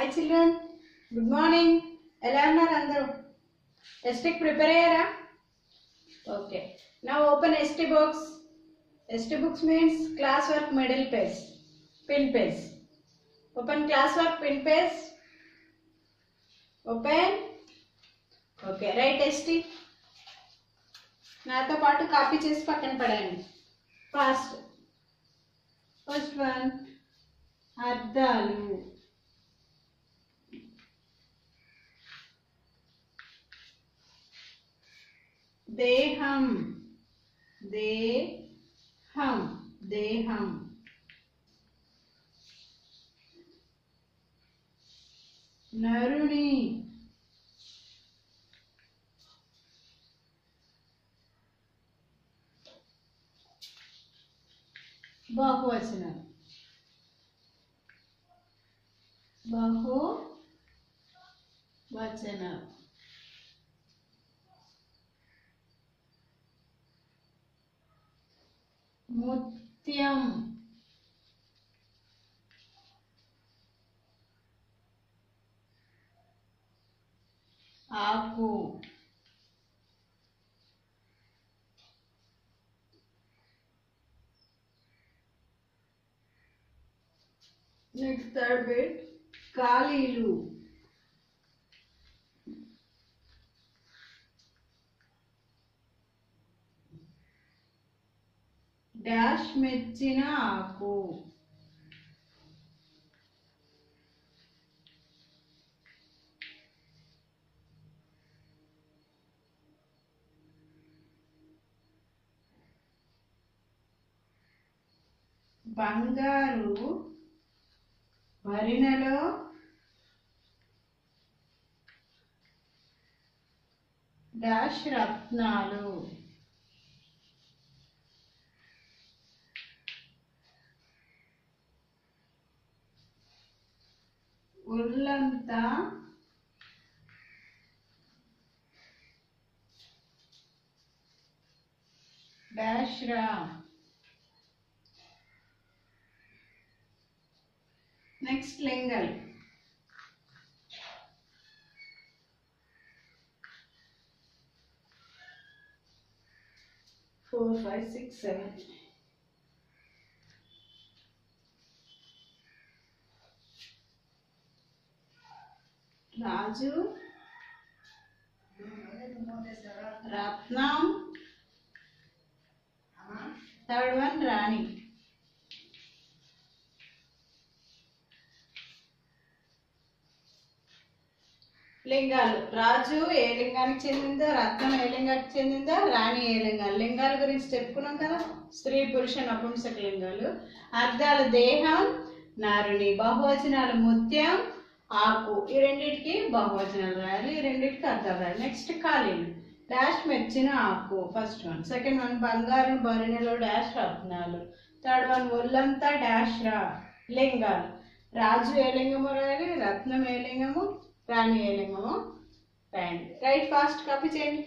hi children good morning ఎలా ఉన్నారు అందరూ ఎస్టీకి ప్రిపేర్ అయ్యారా ఓకే నా open ST box ST books means classwork middle page pin page open classwork pin page open okay right ST నాతో పాటు copy చేసి పక్కన పడండి ఫాస్ట్ ఫస్ట్ వన్ అర్థాలు దేహం దేహం దేహం నరుని బహువచనం బహు వచనం ముత్యం ఆకు నెక్స్ట్ థర్డ్ బిట్ ఖాళీలు డాష్ మెచ్చిన ఆకు బంగారు వరినలో డాష్ రత్నాలు ఒళ్ళంతా డాష్ రా నెక్స్ట్ లింగల్ ఫోర్ ఫైవ్ సిక్స్ సెవెన్ రాజు రత్నం థర్డ్ వన్ రాణి లింగాలు రాజు ఏ లింగానికి చెందిందో రత్నం ఏ లింగానికి చెందిందో రాణి ఏ లింగాలు లింగాల గురించి చెప్పుకున్నాం కదా స్త్రీ పురుష నపుంసక లింగాలు అర్థాలు దేహం నారుని బహువచనాలు ముత్యం ఆకు ఈ రెండింటికి బహువచనాలు రాయాలి ఈ రెండింటికి అర్థాలు రాయాలి నెక్స్ట్ ఖాళీలు డాష్ మెచ్చిన ఆకు ఫస్ట్ వన్ సెకండ్ వన్ బంగారం బరిణిలో డాష్ రత్నాలు థర్డ్ వన్ ఒళ్ళంతా డాష్ రా లింగాలు రాజు ఏ లింగము రాయాలి రత్నం ఏ లింగము రాణి ఏ లింగము రాయండి రైట్ ఫాస్ట్ కాపీ చేయండి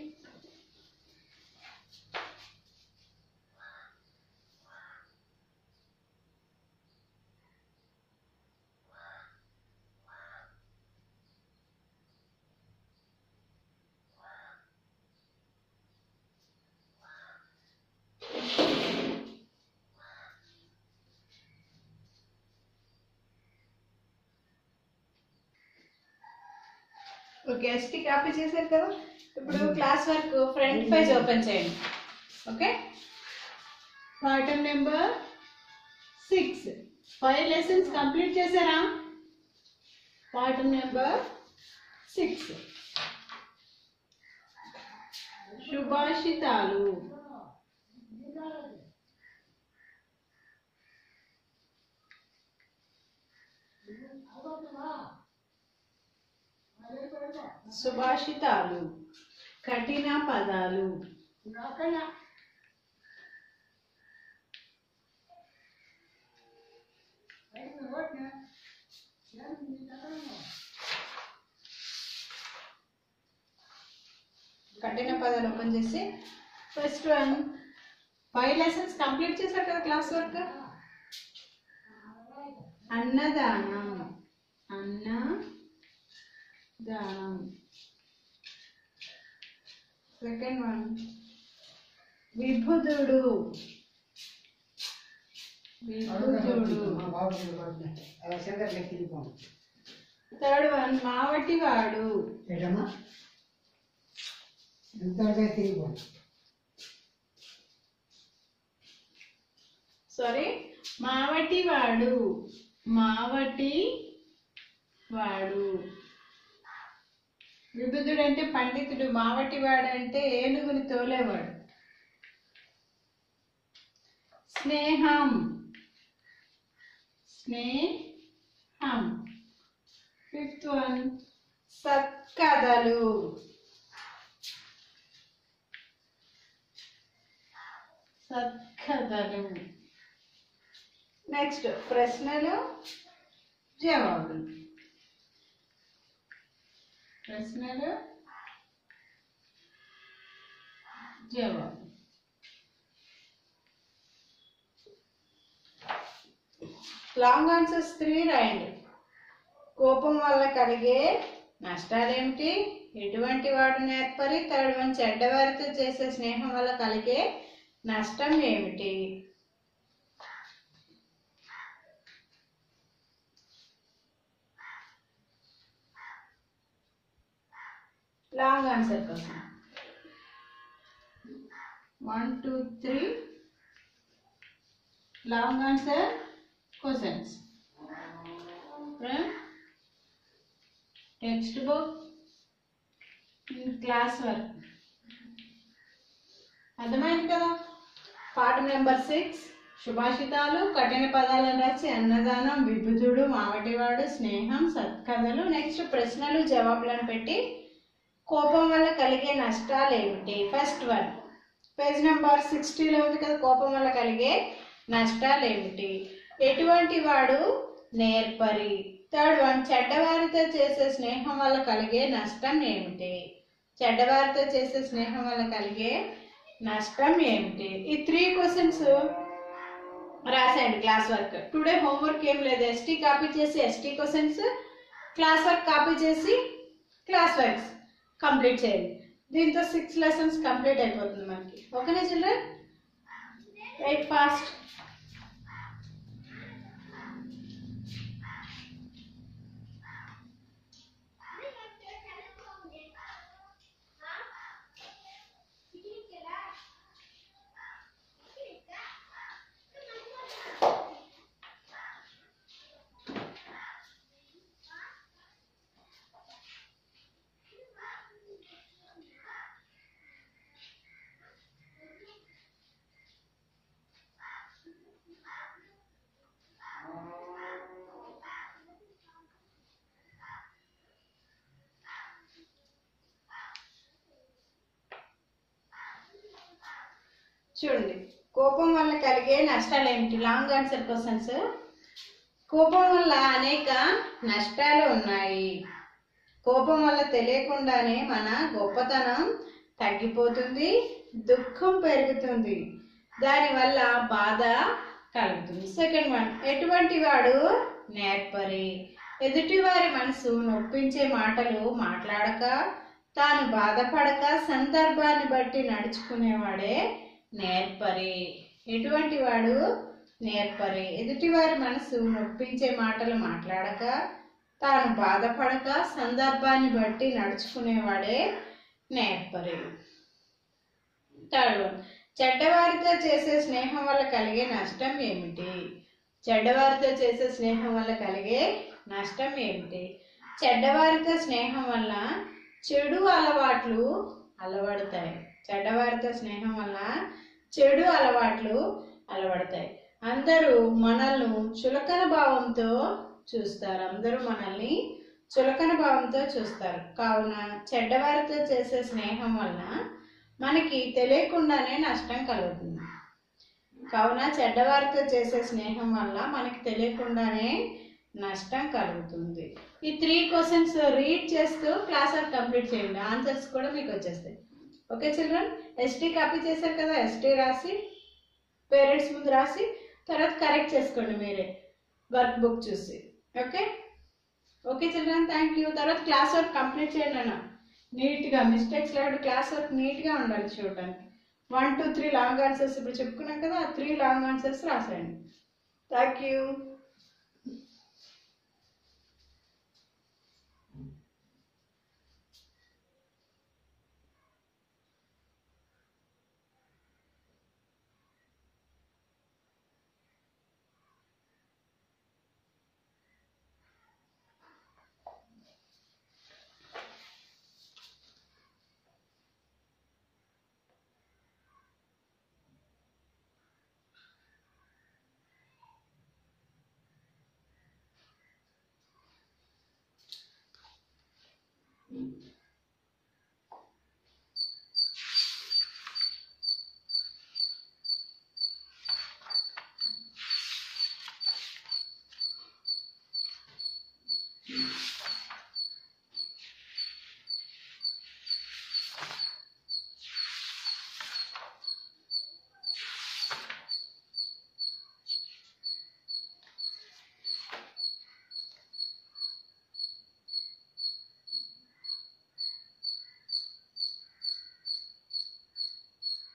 ఓకే ఎస్టీ కాపీ చేశారు కదా ఇప్పుడు classwork front page open చేయండి ఓకే పాఠం number six five lessons complete చేశారా పాఠం నెంబర్ సిక్స్ సుభాషితాలు సుభాషితాలు కఠిన పదాలు కఠిన పదాలు ఓపెన్ చేసి first one five lessons complete చేశారు కదా క్లాస్ వర్క్ అన్నదానం అన్న దానం సెకండ్ వన్ విభుదుడు విభుదుడు థర్డ్ వన్ మావటివాడు ఏటమ్మా ఎంత తిరిగిపోండి సారీ మావటివాడు మావటి వాడు విభుదుడు అంటే పండితుడు మావటివాడు అంటే ఏనుగుని తోలేవాడు స్నేహం స్నేహం ఫిఫ్త్ వన్ సత్కథలు సత్కథలు నెక్స్ట్ ప్రశ్నలు జవాబులు ప్రశ్నలు జవాబు లాంగ్ ఆన్సర్స్ త్రీ రాయండి కోపం వల్ల కలిగే నష్టాలేమిటి ఎటువంటి వాడు నేర్పరి థర్డ్ వన్ చెడ్డవారితో చేసే స్నేహం వల్ల కలిగే నష్టం ఏమిటి లాంగ్ ఆన్సర్ కోసం one two three long answer questions textbook classwork అర్థమైంది కదా పాఠం నెంబర్ సిక్స్ సుభాషితాలు కఠిన పదాలను రాసి అన్నదానం విభుదుడు మావటివాడు స్నేహం సత్కథలు నెక్స్ట్ ప్రశ్నలు జవాబులను పెట్టి కోపం వల్ల కలిగే నష్టాలు ఏమిటి ఫస్ట్ వన్ పేజ్ నెంబర్ సిక్స్టీలో ఉంది కదా కోపం వల్ల కలిగే నష్టాలు ఏమిటి ఎటువంటి వాడు నేర్పరి థర్డ్ వన్ చెడ్డవారితో చేసే స్నేహం వల్ల కలిగే నష్టం ఏమిటి చెడ్డవారితో చేసే స్నేహం వల్ల కలిగే నష్టం ఏమిటి ఈ త్రీ క్వశ్చన్స్ రాసేయండి క్లాస్ వర్క్ టుడే హోంవర్క్ ఏం లేదు ఎస్టీ కాపీ చేసి ఎస్టీ క్వశ్చన్స్ క్లాస్ వర్క్ కాపీ చేసి క్లాస్ వర్క్స్ కంప్లీట్ చేయండి దీంతో సిక్స్ లెసన్స్ కంప్లీట్ అయిపోతుంది మనకి ఓకేనా చిల్డ్రన్ రైట్ ఫాస్ట్ చూడండి కోపం వల్ల కలిగే నష్టాలు ఏమిటి లాంగ్ ఆన్సర్ క్వశ్చన్స్ కోపం వల్ల అనేక నష్టాలు ఉన్నాయి కోపం వల్ల తెలియకుండానే మన గొప్పతనం తగ్గిపోతుంది దుఃఖం పెరుగుతుంది దానివల్ల బాధ కలుగుతుంది సెకండ్ వన్ ఎటువంటి వాడు నేర్పరి ఎదుటివారి మనసు నొప్పించే మాటలు మాట్లాడక తాను బాధపడక సందర్భాన్ని బట్టి నడుచుకునేవాడే నేర్పరి ఎటువంటి వాడు నేర్పరి ఎదుటివారి మనసు నొప్పించే మాటలు మాట్లాడక తాను బాధపడక సందర్భాన్ని బట్టి నడుచుకునేవాడే నేర్పరి థర్డ్ వన్ చెడ్డవారితో చేసే స్నేహం వల్ల కలిగే నష్టం ఏమిటి చెడ్డవారితో చేసే స్నేహం వల్ల కలిగే నష్టం ఏమిటి చెడ్డవారితో స్నేహం వల్ల చెడు అలవాట్లు అలవడతాయి చెడ్డవారితో స్నేహం వల్ల చెడు అలవాట్లు అలవడతాయి అందరూ మనల్ని చులకన భావంతో చూస్తారు అందరూ మనల్ని చులకన భావంతో చూస్తారు కావున చెడ్డవారితో చేసే స్నేహం వల్ల మనకి తెలియకుండానే నష్టం కలుగుతుంది కావున చెడ్డవారితో చేసే స్నేహం వల్ల మనకి తెలియకుండానే నష్టం కలుగుతుంది ఈ త్రీ క్వశ్చన్స్ రీడ్ చేస్తూ క్లాస్ ఆఫ్ కంప్లీట్ చేయండి ఆన్సర్స్ కూడా మీకు వచ్చేస్తాయి ఓకే చిల్డ్రన్ ఎస్టీ కాపీ చేశారు కదా ఎస్టీ రాసి పేరెంట్స్ ముందు రాసి తర్వాత కరెక్ట్ చేసుకోండి మీరే వర్క్ బుక్ చూసి okay okay children thank you తర్వాత క్లాస్ వర్క్ కంప్లీట్ చేయండి అన్న నీట్గా మిస్టేక్స్ లేకుండా క్లాస్ వర్క్ నీట్గా ఉండాలి చూడడానికి one two three long answers ఇప్పుడు చెప్పుకున్నాం కదా ఆ త్రీ లాంగ్ ఆన్సర్స్ రాసేయండి థ్యాంక్ యూ